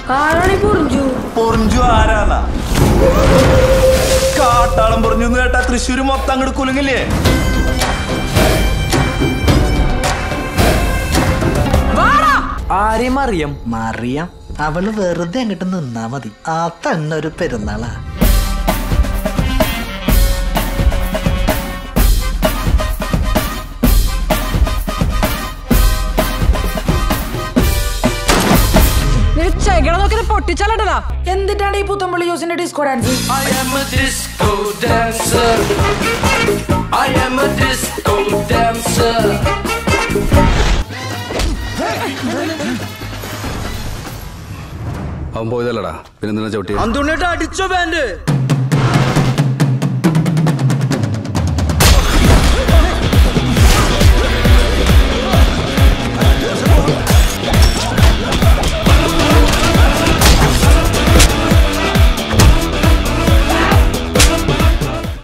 ആരാണീ പൊറിഞ്ചു പൊറിഞ്ചു ആരാന്നാ കാട്ടാളം പൊറിഞ്ഞു എന്ന് കേട്ടാ തൃശ്ശൂര് മൊത്തം അങ്ങോട്ട് കുലുങ്ങില്ലേ ആരെയും അറിയാം മറിയാം അവള് വെറുതെ അങ്ങോട്ട് നിന്നാ മതി ആ തന്നെ ഒരു പെരുന്നാളാ നീ ചെകിട നോക്കി പൊട്ടിച്ചാലട്ടതാ എന്തിട്ടാണ് ഈ പുത്തമ്പള്ളി ജോസിന്റെ disco dance I am a disco dancer. I am a disco dancer. അവൻ പോയതല്ലടാ പിന്നെ എന്തിനാ ചവിട്ടി അന്തുണ്ണിട്ട് അടിച്ചോ ബാൻഡ്